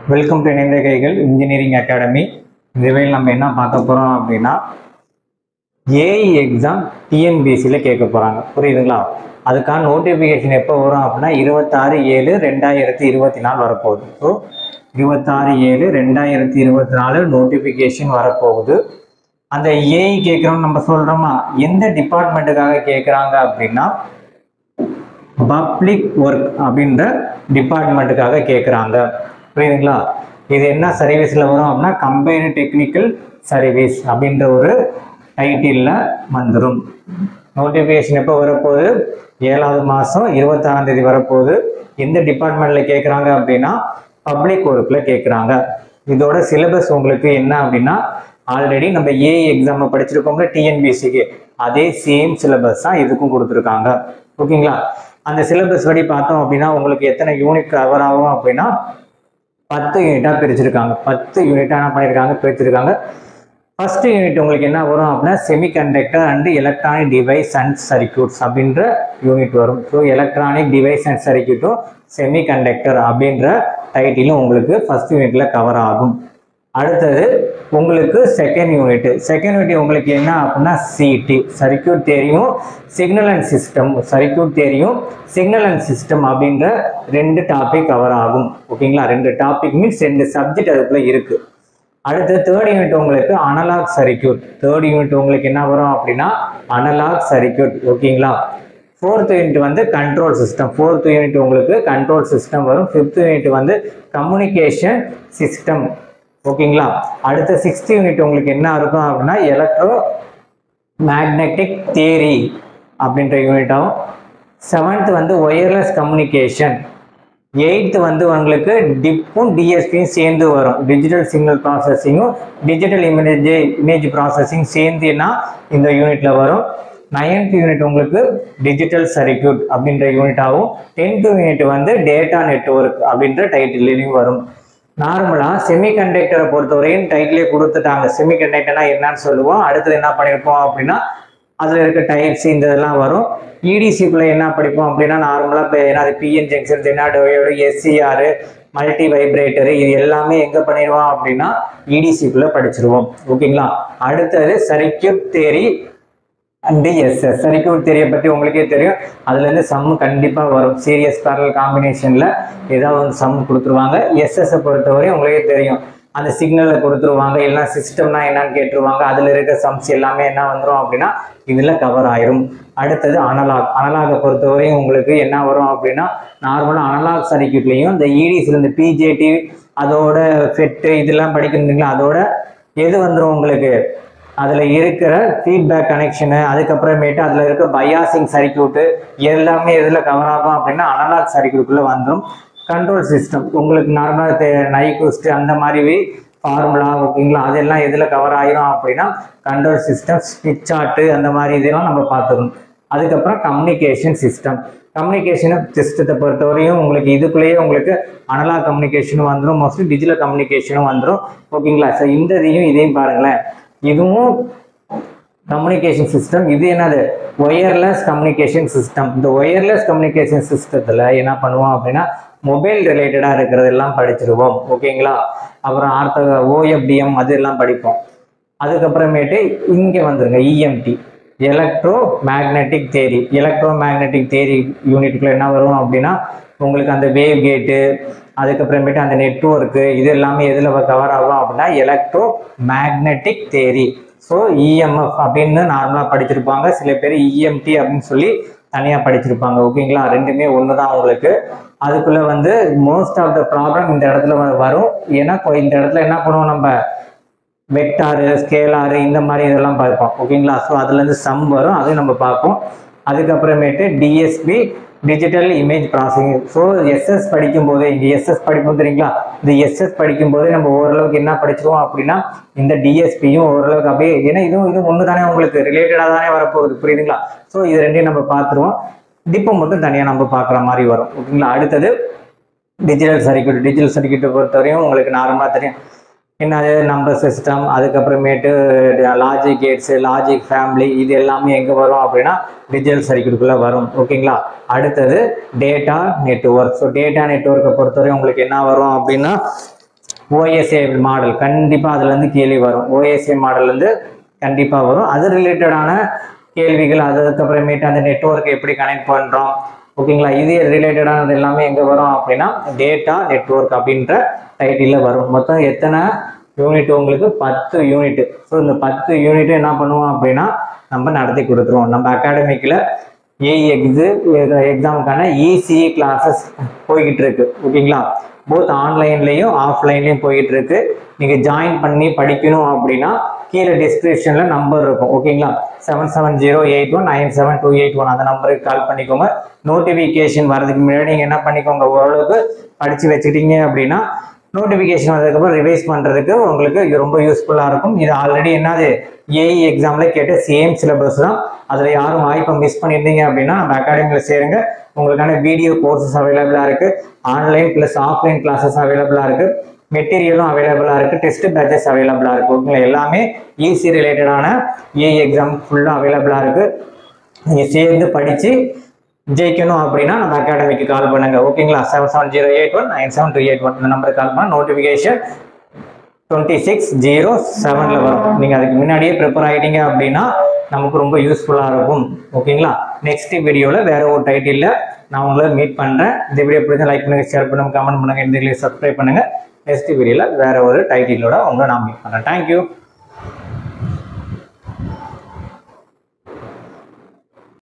welcome to இணைந்த கைகள் engineering academy இதுவேல் நம்ம என்ன பார்க்க போகிறோம் அப்படின்னா ஏஇ எக்ஸாம் டிஎன்பிசியில் கேட்க போகிறாங்க புரியுதுங்களா அதுக்கான நோட்டிஃபிகேஷன் எப்போ வரும் அப்படின்னா இருபத்தாறு ஏழு ரெண்டாயிரத்தி இருபத்தி நாலு வரப்போகுது ஸோ இருபத்தாறு ஏழு ரெண்டாயிரத்தி இருபத்தி நாலு நோட்டிஃபிகேஷன் வரப்போகுது அந்த ஏஇ கேட்குறோம் நம்ம சொல்கிறோமா எந்த டிபார்ட்மெண்ட்டுக்காக கேட்குறாங்க அப்படின்னா பப்ளிக் ஒர்க் அப்படின்ற டிபார்ட்மெண்ட்டுக்காக கேட்குறாங்க புரியுதுங்களா இது என்ன சர்வீஸில் வரும் அப்படின்னா கம்பைனு டெக்னிக்கல் சர்வீஸ் அப்படின்ற ஒரு டைட்டிலில் வந்துடும் நோட்டிஃபிகேஷன் எப்போ வரப்போகுது ஏழாவது மாதம் இருபத்தாறாம் தேதி வரப்போகுது எந்த டிபார்ட்மெண்ட்டில் கேட்குறாங்க அப்படின்னா பப்ளிக் ஒர்க்கில் கேட்குறாங்க இதோட சிலபஸ் உங்களுக்கு என்ன அப்படின்னா ஆல்ரெடி நம்ம ஏஐ எக்ஸாமை படிச்சிருக்கோம்ல டிஎன்பிசிக்கு அதே சேம் சிலபஸ் தான் இதுக்கும் கொடுத்துருக்காங்க ஓகேங்களா அந்த சிலபஸ் படி பார்த்தோம் அப்படின்னா உங்களுக்கு எத்தனை யூனிட் கவர் ஆகும் அப்படின்னா பத்து யூனிட்டாக பிரிச்சிருக்காங்க பத்து யூனிட்டாக என்ன பண்ணியிருக்காங்க பிரிச்சிருக்காங்க ஃபர்ஸ்ட் யூனிட் உங்களுக்கு என்ன வரும் அப்படின்னா semiconductor and electronic device and circuits அப்படின்ற யூனிட் வரும் ஸோ எலக்ட்ரானிக் டிவைஸ் அண்ட் சர்க்யூட்டும் செமிகண்டக்டர் அப்படின்ற டைட்டிலும் உங்களுக்கு ஃபர்ஸ்ட் யூனிட்ல கவர் ஆகும் அடுத்தது உங்களுக்கு செகண்ட் யூனிட் செகண்ட் யூனிட் உங்களுக்கு என்ன அப்படின்னா சிடி சர்க்யூட் தேரியும் சிக்னல் அண்ட் சிஸ்டம் சர்க்யூட் தேரியும் சிக்னல் அண்ட் சிஸ்டம் அப்படின்ற ரெண்டு டாபிக் கவர் ஆகும் ஓகேங்களா ரெண்டு டாபிக் மீன்ஸ் ரெண்டு சப்ஜெக்ட் அதுக்குள்ள இருக்கு அடுத்து தேர்ட் யூனிட் உங்களுக்கு அனலாக் சர்க்யூட் தேர்ட் யூனிட் உங்களுக்கு என்ன வரும் அப்படின்னா அனலாக் சர்க்யூட் ஓகேங்களா ஃபோர்த் யூனிட் வந்து கண்ட்ரோல் சிஸ்டம் ஃபோர்த் யூனிட் உங்களுக்கு கண்ட்ரோல் சிஸ்டம் வரும் ஃபிஃப்த் யூனிட் வந்து கம்யூனிகேஷன் சிஸ்டம் ஓகேங்களா அடுத்த சிக்ஸ்த் யூனிட் உங்களுக்கு என்ன இருக்கும் அப்படின்னா எலக்ட்ரோ மேக்னெட்டிக் தியரி அப்படின்ற யூனிட்டாகும் செவன்த் வந்து ஒயர்லெஸ் கம்யூனிகேஷன் எயித்து வந்து உங்களுக்கு டிப்பும் டிஎஸ்பியும் சேர்ந்து வரும் டிஜிட்டல் சிக்னல் ப்ராசஸிங்கும் டிஜிட்டல் இமேஜ் இமேஜ் ப்ராசஸிங் சேர்ந்துன்னா இந்த யூனிட்ல வரும் நைன்த் யூனிட் உங்களுக்கு டிஜிட்டல் சர்க்யூட் அப்படின்ற யூனிட்டாகவும் டென்த் யூனிட் வந்து டேட்டா நெட்வொர்க் அப்படின்ற டைட்டிலையும் வரும் நார்மலாக செமிகண்டக்டரை பொறுத்தவரையும் டைட்டிலே கொடுத்துட்டாங்க செமிகண்டக்டர்னா என்னன்னு சொல்லுவோம் அடுத்தது என்ன பண்ணியிருப்போம் அப்படின்னா அதில் இருக்க டைப்ஸ் இந்த இதெல்லாம் வரும் இடிசிக்குள்ளே என்ன படிப்போம் அப்படின்னா நார்மலாக இப்போ என்னது பிஎன் ஜங்ஷன் ஜெனாடோயோட எஸ்சிஆர் மல்டி வைப்ரேட்டரு இது எல்லாமே எங்கே பண்ணிடுவோம் அப்படின்னா இடிசிக்குள்ளே படிச்சிருவோம் ஓகேங்களா அடுத்தது circuit theory and SS circuit தேரியை பற்றி உங்களுக்கே தெரியும் அதுலேருந்து சம் கண்டிப்பாக வரும் சீரியஸ் பேரல் காம்பினேஷனில் ஏதாவது ஒரு சம் கொடுத்துருவாங்க எஸ்எஸ்ஸை பொறுத்தவரையும் உங்களுக்கே தெரியும் அந்த சிக்னலில் கொடுத்துருவாங்க இல்லைனா சிஸ்டம்னா என்னன்னு கேட்டுருவாங்க அதில் இருக்க சம்ஸ் எல்லாமே என்ன வந்துடும் அப்படின்னா இதில் கவர் ஆயிரும் அடுத்தது அனலாக் அனலாகை பொறுத்தவரையும் உங்களுக்கு என்ன வரும் அப்படின்னா நார்மலாக அனலாக் சர்க்கியூட்லேயும் இந்த இடிசியில் இந்த பிஜேடி அதோட ஃபெட்டு இதெல்லாம் படிக்கிறீங்களா அதோட எது வந்துடும் உங்களுக்கு அதில் இருக்கிற ஃபீட்பேக் கனெக்ஷனு அதுக்கப்புறமேட்டு அதில் இருக்க பயாசிங் சர்க்கியூட்டு எல்லாமே எதில் கவர் ஆகும் அப்படின்னா அனலாக் சர்க்கியூட்டுக்குள்ளே வந்துடும் கண்ட்ரோல் சிஸ்டம் உங்களுக்கு நார்மலாக நைகூஸ்ட் அந்த மாதிரி ஃபார்முலா ஓகேங்களா அதெல்லாம் எதில் கவர் ஆகிரும் அப்படின்னா கண்ட்ரோல் சிஸ்டம் ஸ்விட்ச் சார்ட்டு அந்த மாதிரி இதெல்லாம் நம்ம பார்த்துக்கணும் அதுக்கப்புறம் கம்யூனிகேஷன் சிஸ்டம் கம்யூனிகேஷன் சிஸ்டத்தை பொறுத்தவரையும் உங்களுக்கு இதுக்குள்ளேயே உங்களுக்கு அனலாக் கம்யூனிகேஷனும் வந்துடும் மோஸ்ட்லி டிஜிட்டல் கம்யூனிகேஷனும் வந்துடும் ஓகேங்களா ஸோ இந்த இதையும் இதையும் பாருங்களேன் இதுவும் கம்யூனிகேஷன் சிஸ்டம் இது என்னது ஒயர்லெஸ் கம்யூனிகேஷன் சிஸ்டம் இந்த ஒயர்லெஸ் கம்யூனிகேஷன் சிஸ்டத்தில் என்ன பண்ணுவோம் அப்படின்னா மொபைல் ரிலேட்டடாக இருக்கிறதெல்லாம் படிச்சிருவோம் ஓகேங்களா அப்புறம் ஆர்த்த ஓஎஃப்டிஎம் அது எல்லாம் படிப்போம் அதுக்கப்புறமேட்டு இங்கே வந்துருங்க EMT electromagnetic theory electromagnetic theory யூனிட்டுக்குள்ள என்ன வரும் அப்படின்னா உங்களுக்கு அந்த வேவ் கேட்டு அதுக்கப்புறமேட்டு அந்த நெட்ஒர்க்கு இது எல்லாமே எதில் கவர் ஆகும் அப்படின்னா electromagnetic theory so EMF அப்படின்னு நார்மலாக படிச்சிருப்பாங்க சில பேர் இஎம்டி அப்படின்னு சொல்லி தனியாக படிச்சிருப்பாங்க ஓகேங்களா ரெண்டுமே ஒன்று தான் உங்களுக்கு அதுக்குள்ளே வந்து மோஸ்ட் ஆஃப் த ப்ராப்ளம் இந்த இடத்துல வ- வரும் ஏன்னா கொ- இந்த இடத்துல என்ன பண்ணுவோம் நம்ம வெக்டாரு ஸ்கேலாரு இந்த மாதிரி இதெல்லாம் பார்ப்போம் ஓகேங்களா ஸோ அதுலேருந்து சம் வரும் அதையும் நம்ம பார்ப்போம் அதுக்கப்புறமேட்டு DSP digital image processing so SS படிக்கும்போது இங்கே எஸ்எஸ் படிப்போம் தெரியுங்களா இந்த எஸ்எஸ் படிக்கும்போது நம்ம ஓரளவுக்கு என்ன படிச்சிருவோம் அப்படின்னா இந்த டிஎஸ்பியும் ஓரளவுக்கு அப்படியே ஏன்னா இதுவும் இதுவும் ஒன்று தானே உங்களுக்கு ரிலேட்டடாக தானே வரப்போகுது புரியுதுங்களா ஸோ இது ரெண்டையும் நம்ம பார்த்துருவோம் டிப்பை மட்டும் தனியாக நம்ம பார்க்குற மாதிரி வரும் ஓகேங்களா அடுத்தது டிஜிட்டல் சர்க்கியூட் டிஜிட்டல் சர்க்கியூட்டை பொறுத்தவரையும் உங்களுக்கு நார்மலாக தெரியும் என்னது நம்பர் சிஸ்டம் அதுக்கப்புறமேட்டு லாஜிக் கேட்ஸு லாஜிக் ஃபேமிலி இது எல்லாமே எங்கே வரும் அப்படின்னா டிஜிட்டல் சர்க்கியூட்டுக்குள்ளே வரும் ஓகேங்களா அடுத்தது டேட்டா நெட்வொர்க் ஸோ டேட்டா நெட்வொர்க்கை பொறுத்தவரை உங்களுக்கு என்ன வரும் அப்படின்னா ஓஎஸ்ஏ மாடல் கண்டிப்பாக அதுலேருந்து கேள்வி வரும் ஓஎஸ்ஏ மாடல்லேருந்து கண்டிப்பாக வரும் அது ரிலேட்டடான கேள்விகள் அது அதுக்கப்புறமேட்டு அந்த நெட்வொர்க் எப்படி கனெக்ட் பண்ணுறோம் ஓகேங்களா இது ரிலேட்டடானது எல்லாமே எங்கே வரும் அப்படின்னா டேட்டா நெட்வொர்க் அப்படின்ற டைட்டிலில் வரும் மொத்தம் எத்தனை யூனிட் உங்களுக்கு பத்து யூனிட் ஸோ இந்த பத்து யூனிட் என்ன பண்ணுவோம் அப்படின்னா நம்ம நடத்தி கொடுத்துருவோம் நம்ம அகாடமிக்கில் ஏஇ எக்ஸு எக்ஸாமுக்கான இசிஇ கிளாஸஸ் போய்கிட்டு இருக்கு ஓகேங்களா போத் ஆன்லைன்லேயும் ஆஃப்லைன்லேயும் போயிட்டு இருக்கு நீங்கள் ஜாயின் பண்ணி படிக்கணும் அப்படின்னா கீழே டிஸ்கிரிப்ஷனில் நம்பர் இருக்கும் ஓகேங்களா seven seven zero eight one nine seven two eight one அந்த நம்பருக்கு கால் பண்ணிக்கோங்க நோட்டிஃபிகேஷன் வரதுக்கு முன்னாடி நீங்கள் என்ன பண்ணிக்கோங்க ஓரளவுக்கு படித்து வச்சுக்கிட்டீங்க அப்படின்னா நோட்டிஃபிகேஷன் வந்ததுக்கப்புறம் ரிவைஸ் பண்ணுறதுக்கு உங்களுக்கு இது ரொம்ப யூஸ்ஃபுல்லாக இருக்கும் இது ஆல்ரெடி என்னது ஏஇ எக்ஸாமில் கேட்ட சேம் சிலபஸ் தான் அதில் யாரும் வாய்ப்பை மிஸ் பண்ணியிருந்தீங்க அப்படின்னா நம்ம அகாடமியில் சேருங்க உங்களுக்கான வீடியோ கோர்சஸ் அவைலபிளாக இருக்குது ஆன்லைன் ப்ளஸ் ஆஃப்லைன் கிளாஸஸ் அவைலபிளாக இருக்குது மெட்டீரியலும் அவைலபிளாக இருக்குது டெஸ்ட் பேட்சஸ் அவைலபிளாக இருக்குது ஓகேங்களா எல்லாமே ஈஸி ரிலேட்டடான ஏஇ எக்ஸாம் ஃபுல்லாக அவைலபிளாக இருக்குது நீங்கள் சேர்ந்து படித்து ஜெயிக்கணும் அப்படின்னா நம்ம அகாடமிக்கு கால் பண்ணுங்க ஓகேங்களா seven seven zero eight one nine seven two eight one இந்த நம்பருக்கு கால் பண்ண நோட்டிஃபிகேஷன் டுவெண்ட்டி சிக்ஸ் ஜீரோ செவனில் வரும் நீங்கள் அதுக்கு முன்னாடியே ப்ரிப்பேர் ஆகிட்டீங்க அப்படின்னா நமக்கு ரொம்ப யூஸ்ஃபுல்லாக இருக்கும் ஓகேங்களா நெக்ஸ்ட் வீடியோவில் வேற ஒரு டைட்டிலில் நான் உங்களை மீட் பண்ணுறேன் இந்த வீடியோ பிடிச்சா லைக் பண்ணுங்கள் ஷேர் பண்ணுங்கள் கமெண்ட் பண்ணுங்கள் இந்த சப்ஸ்கிரைப் பண்ணுங்கள் நெக்ஸ்ட் வீடியோவில் வேற ஒரு டைட்டிலோட உங்களை நான் மீட் பண்ணுறேன் தேங்க்யூ